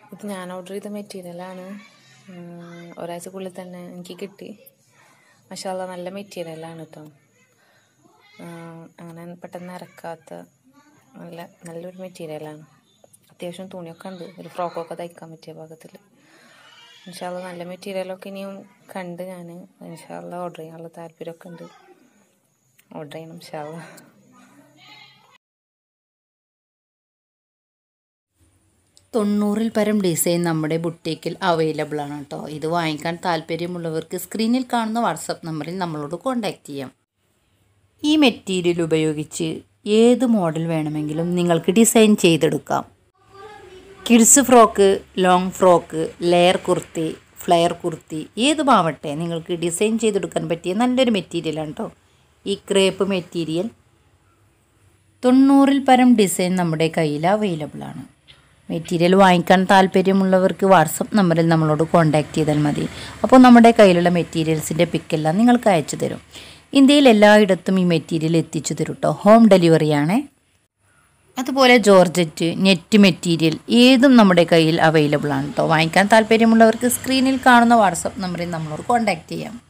ഇത് ഞാൻ ഓർഡർ ചെയ്ത മെറ്റീരിയലാണ് ഒരാഴ്ചക്കുള്ളിൽ തന്നെ എനിക്ക് കിട്ടി മഷാല നല്ല മെറ്റീരിയലാണ് കേട്ടോ അങ്ങനെ പെട്ടെന്ന് ഇറക്കാത്ത നല്ല നല്ലൊരു മെറ്റീരിയലാണ് അത്യാവശ്യം തുണിയൊക്കെ ഉണ്ട് ഒരു ഫ്രോക്കൊക്കെ തയ്ക്കാൻ പറ്റിയ പാകത്തിൽ ഇൻഷാല്ല നല്ല മെറ്റീരിയലൊക്കെ ഇനിയും കണ്ട് ഞാൻ ഇൻഷാല്ല ഓർഡർ ചെയ്യാനുള്ള താല്പര്യമൊക്കെ ഉണ്ട് ഓർഡർ ചെയ്യണം ഇൻഷാല്ല തൊണ്ണൂറിൽ പരം ഡിസൈൻ നമ്മുടെ ബുട്ടീക്കിൽ അവൈലബിൾ ആണ് കേട്ടോ ഇത് വാങ്ങിക്കാൻ താല്പര്യമുള്ളവർക്ക് സ്ക്രീനിൽ കാണുന്ന വാട്സപ്പ് നമ്പറിൽ നമ്മളോട് കോൺടാക്റ്റ് ചെയ്യാം ഈ മെറ്റീരിയൽ ഉപയോഗിച്ച് ഏത് മോഡൽ വേണമെങ്കിലും നിങ്ങൾക്ക് ഡിസൈൻ ചെയ്തെടുക്കാം kids frock long frock layer kurti flare kurti ഏതുമാവട്ടെ നിങ്ങൾക്ക് ഡിസൈൻ ചെയ്തെടുക്കാൻ പറ്റിയ നല്ലൊരു മെറ്റീരിയലാണ് കേട്ടോ ഈ ക്രേപ്പ് മെറ്റീരിയൽ തൊണ്ണൂറിൽ പരം ഡിസൈൻ നമ്മുടെ കയ്യിൽ അവൈലബിൾ ആണ് മെറ്റീരിയൽ വാങ്ങിക്കാൻ താല്പര്യമുള്ളവർക്ക് വാട്സപ്പ് നമ്പറിൽ നമ്മളോട് കോൺടാക്റ്റ് ചെയ്താൽ മതി അപ്പോൾ നമ്മുടെ കയ്യിലുള്ള മെറ്റീരിയൽസിൻ്റെ പിക്കെല്ലാം നിങ്ങൾക്ക് അയച്ചു തരും ഇന്ത്യയിൽ എല്ലായിടത്തും ഈ മെറ്റീരിയൽ എത്തിച്ചു തരും കേട്ടോ ഹോം ഡെലിവറിയാണേ അതുപോലെ ജോർജറ്റ് നെറ്റ് മെറ്റീരിയൽ ഏതും നമ്മുടെ കയ്യിൽ അവൈലബിൾ ആണ് കേട്ടോ വാങ്ങിക്കാൻ താല്പര്യമുള്ളവർക്ക് സ്ക്രീനിൽ കാണുന്ന വാട്സപ്പ് നമ്പറിൽ നമ്മളോട് കോൺടാക്റ്റ് ചെയ്യാം